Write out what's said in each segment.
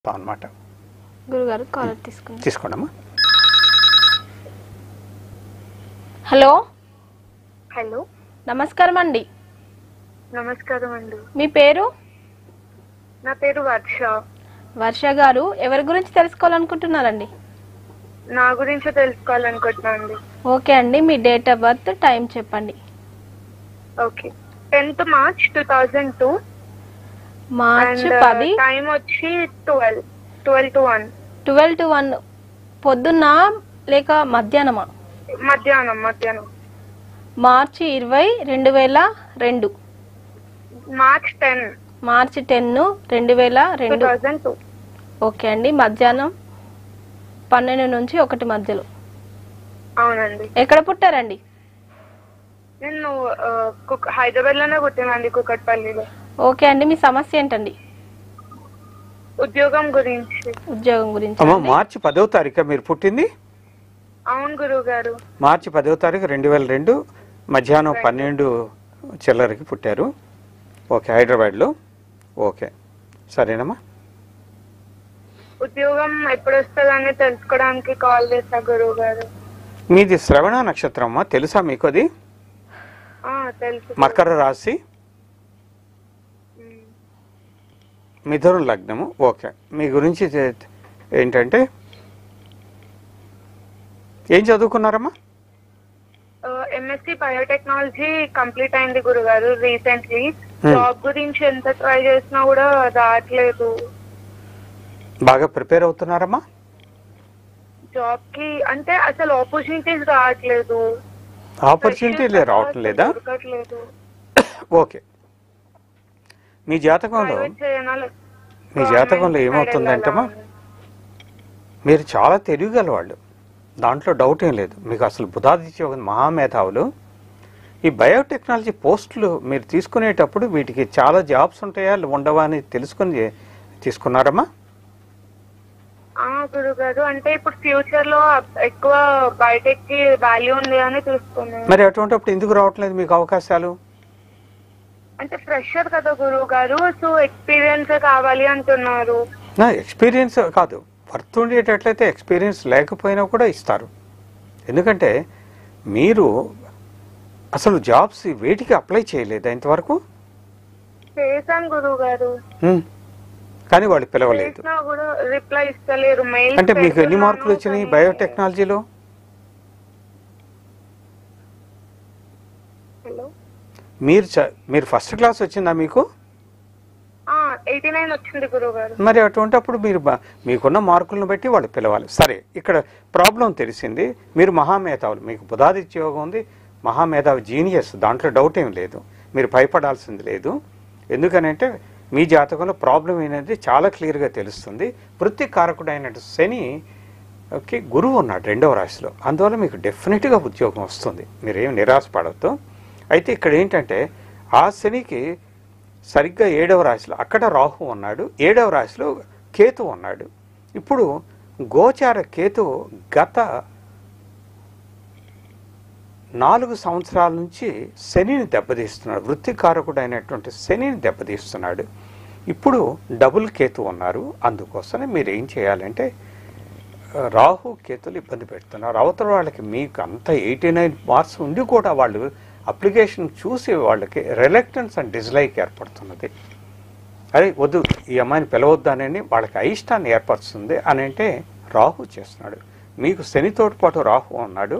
అనమాట గురుగారు కాలర్ తీసుకుందాం తీసుకోండమ్మా హలో హలో నమస్కారం అండి నమస్కారం అండి మీ పేరు నా పేరు వర్ష వర్ష గారు ఎవరి గురించి తెలుసుకోవాలనుకుంటున్నారండి నా గురించి తెలుసుకోవాలనుకుంటున్నా అండి ఓకే అండి మీ డేట్ ఆఫ్ బర్త్ టైం చెప్పండి okay tenth March two thousand two March and పది టైం వచ్చి twelve twelve to one twelve to one పొద్దున్న లేక మధ్యాహ్నమా మధ్యాహ్నం మధ్యాహ్నం మార్చి ఇరవై రెండు వేల రెండు మార్చ్ టెన్ మార్చి టెన్ రెండు వేల టూ రెండు థౌజండ్ టూ ఓకే అండి మధ్యాహ్నం పన్నెండు నుంచి ఒకటి మధ్యలో అవునండి ఎక్కడ పుట్టారండి నేను హైదరాబాద్ లోనే పుట్టినండి కుకట్పల్లిలో ఓకే అండి మీ సమస్య ఏంటండి ఉద్యోగం గురించి ఉద్యోగం గురించి అమ్మ అండి? మార్చి పదో తారీఖు మీరు పుట్టింది అవును గురువు గారు మార్చి పదో తారీఖు రెండు వేల రెండు మధ్యాహ్నం పన్నెండు చిల్లరకి పుట్టారు ఓకే హైదరాబాద్లో ఓకే సరేనమ్మా ఉద్యోగం ఎప్పుడు వస్తుందని తెలుసుకోవడానికి కాల్ చేస్తా గురువు గారు మీది శ్రవణ నక్షత్రం అమ్మా తెలుసా మీకు అది ఆ, తెలుసు మకర రాశి ఉమ్. మిథున లగ్నము ఓకే మీ గురించి తె- ఏంటంటే ఏం చదువుకున్నారమ్మా ఎంఎస్సి బయోటెక్నాలజీ కంప్లీట్ అయింది గురుగారు రీసెంట్లీ Hmm. జాబ్ గురించి ఎంత ట్రై చేసినా కూడా రావట్లేదు బాగా ప్రిపేర్ అవుతున్నారమ్మా జాబ్ కి అంటే అసలు ఆపర్చునిటీస్ రావట్లేదు ఆపర్చునిటీ లే రావటం లేదా దొరకట్లేదు ఓకే మీ జాతకంలో ప్రైవేట్ చేయనా లే- మీ జాతకంలో government ఏమవుతుందంటమ్మా side వెళ్ళాలా? మీరు చాలా తెలివిగల వాళ్ళు దాంట్లో డౌట్ ఏం లేదు మీకు అసలు బుధాదిత్య ఒక మహామేధావులు ఈ బయోటెక్నాలజీ పోస్టులు మీరు తీసుకునేటప్పుడు వీటికి చాలా జాబ్స్ ఉంటాయా ఉండవా అని తెలుసుకుని చే- తీసుకున్నారమ్మా ఆ గురుగారు అంటే ఇప్పుడు ఫ్యూచర్ లో ఎక్కువ బయటకి కి వాల్యూ ఉంది అని చూస్తున్నాను మరి అటువంటిప్పుడు ఎందుకు రావట్లేదు మీకు అవకాశాలు అంటే ఫ్రెషర్ కదా గురువు గారు సో ఎక్స్పీరియన్స్ కావాలి అంటున్నారు నా ఎక్స్పీరియన్స్ కాదు వర్త్ ఉండేటట్లయితే ఎక్స్పీరియన్స్ లేకపోయినా కూడా ఇస్తారు ఎందుకంటే మీరు అసలు జాబ్స్ వేటికి అప్లై చేయలేదా ఇంతవరకు చేశాను గురువు గారు హ్మ్. కానీ వాళ్ళు పిలవలేదు చేసినా కూడా రిప్లై ఇస్తలేరు మెయిల్ అంటే మీకు ఎన్ని మార్కులు వచ్చినాయి బయోటెక్నాలజీలో హలో మీరు చ- మీరు ఫస్ట్ క్లాస్ వచ్చిందా మీకు ఎయిటీ నైన్ వచ్చింది గురువు గారు మరి అటువంటప్పుడు మీరు బ- మీకున్న మార్కులను బట్టి వాళ్ళు పిలవాలి సరే ఇక్కడ ప్రాబ్లం తెలిసింది మీరు మహామేధావులు మీకు బుధాదిత్య యోగం ఉంది మహామేధావి జీనియస్ దాంట్లో డౌట్ ఏం లేదు మీరు భయపడాల్సింది లేదు ఎందుకనంటే మీ జాతకంలో ప్రాబ్లం అనేది చాలా క్లియర్గా తెలుస్తుంది వృత్తి కారకుడైన శని ఓకే గురువు ఉన్నాడు రెండవ రాశిలో అందువల్ల మీకు డెఫినెట్గా ఉద్యోగం వస్తుంది మీరేం నిరాశపడద్దు అయితే ఇక్కడ ఏంటంటే ఆ శనికి సరిగ్గా ఏడవ రాశిలో అక్కడ రాహు ఉన్నాడు ఏడవ రాశిలో కేతు ఉన్నాడు ఇప్పుడు గోచార కేతు గత నాలుగు సంవత్సరాల నుంచి శనిని దెబ్బతీస్తున్నాడు వృత్తికారకుడు అయినటువంటి శనిని దెబ్బతీస్తున్నాడు ఇప్పుడు డబుల్ కేతు ఉన్నారు అందుకోసమే మీరు ఏం చేయాలంటే ఆ, రాహు కేతులు ఇబ్బంది పెడుతున్నారు అవతల వాళ్ళకి మీకు అంత ఎయిటీ నైన్ మార్క్స్ ఉండి కూడా వాళ్ళు అప్లికేషన్ చూసి వాళ్ళకి రిలక్టెన్స్ అండ్ డిస్లైక్ ఏర్పడుతున్నది అరే వద్దు ఈ అమ్మాయిని పిలవద్దానని వాళ్ళకి అయిష్టాన్ని ఏర్పరుస్తుంది అని అంటే రాహు చేస్తున్నాడు మీకు శనితోటి పాటు రాహు ఉన్నాడు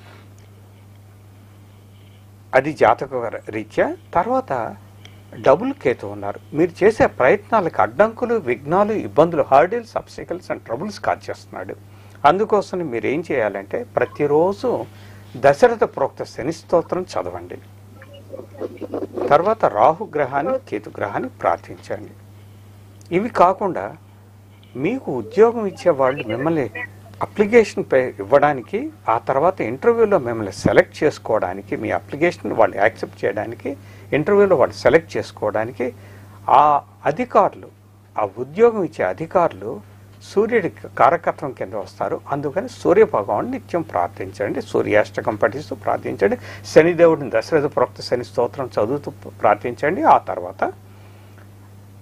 అది జాతక రీత్యా తర్వాత డబుల్ కేతు ఉన్నారు మీరు చేసే ప్రయత్నాలకు అడ్డంకులు విఘ్నాలు ఇబ్బందులు hurdles obstacles and troubles cause చేస్తున్నాడు అందుకోసం మీరు ఏం చేయాలంటే ప్రతిరోజు దశరథ ప్రోక్త శని స్తోత్రం చదవండి తర్వాత రాహు గ్రహాన్ని కేతు గ్రహాన్ని ప్రార్థించండి ఇవి కాకుండా మీకు ఉద్యోగం ఇచ్చే వాళ్ళు మిమ్మల్ని అప్లికేషన్ పై ఇవ్వడానికి ఆ తర్వాత ఇంటర్వ్యూలో మిమ్మల్ని సెలెక్ట్ చేసుకోవడానికి మీ అప్లికేషన్ వాళ్ళు యాక్సెప్ట్ చేయడానికి ఇంటర్వ్యూలో వాళ్ళు సెలెక్ట్ చేసుకోవడానికి ఆ అధికారులు ఆ ఉద్యోగం ఇచ్చే అధికారులు సూర్యుడి కారకత్వం కింద వస్తారు అందుకని సూర్య భగవాన్ నిత్యం ప్రార్థించండి సూర్యాష్టకం పఠిస్తూ ప్రార్థించండి శనిదేవుడిని దశరథ ప్రోక్త శని స్తోత్రం చదువుతూ ప్రార్థించండి ఆ తర్వాత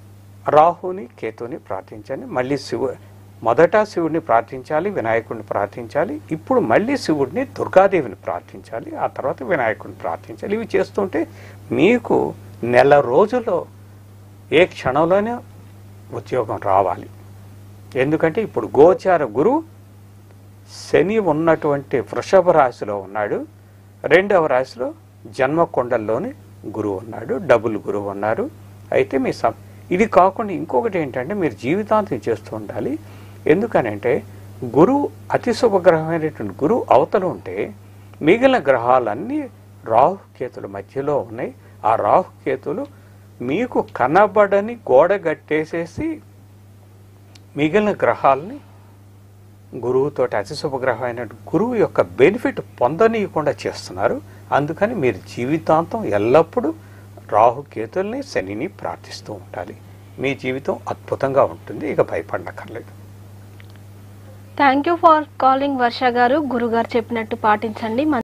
రాహుని కేతుని ప్రార్థించండి మళ్ళీ శివు మొదట శివుడిని ప్రార్థించాలి వినాయకుడిని ప్రార్థించాలి ఇప్పుడు మళ్ళీ శివుడిని దుర్గాదేవిని ప్రార్థించాలి ఆ తర్వాత వినాయకుడిని ప్రార్థించాలి ఇవి చేస్తుంటే మీకు నెల రోజుల్లో ఏ క్షణంలోనే ఉద్యోగం రావాలి ఎందుకంటే ఇప్పుడు గోచార గురువు శని ఉన్నటువంటి వృషభ రాశిలో ఉన్నాడు రెండవ రాశిలో జన్మకొండల్లోని గురువు ఉన్నాడు డబుల్ గురువు ఉన్నారు అయితే మీ సం ఇది కాకుండా ఇంకొకటి ఏంటంటే మీరు జీవితాంతం చేస్తూ ఉండాలి ఎందుకనంటే గురువు అతి శుభగ్రహమైనటువంటి గురువు అవతల ఉంటే మిగిలిన గ్రహాలన్నీ రాహుకేతుల మధ్యలో ఉన్నాయి ఆ రాహుకేతులు మీకు కనబడని గోడ కట్టేసేసి మిగిలిన గ్రహాలని గురువుతో అతి శుభగ్రహమైన గురువు యొక్క బెనిఫిట్ పొందనీయకుండా చేస్తున్నారు అందుకని మీరు జీవితాంతం ఎల్లప్పుడూ రాహుకేతుల్ని శనిని ప్రార్థిస్తూ ఉండాలి మీ జీవితం అద్భుతంగా ఉంటుంది ఇక భయపడనక్కర్లేదు thank you for calling Varsha garu గురుగారు చెప్పినట్టు పాటించండి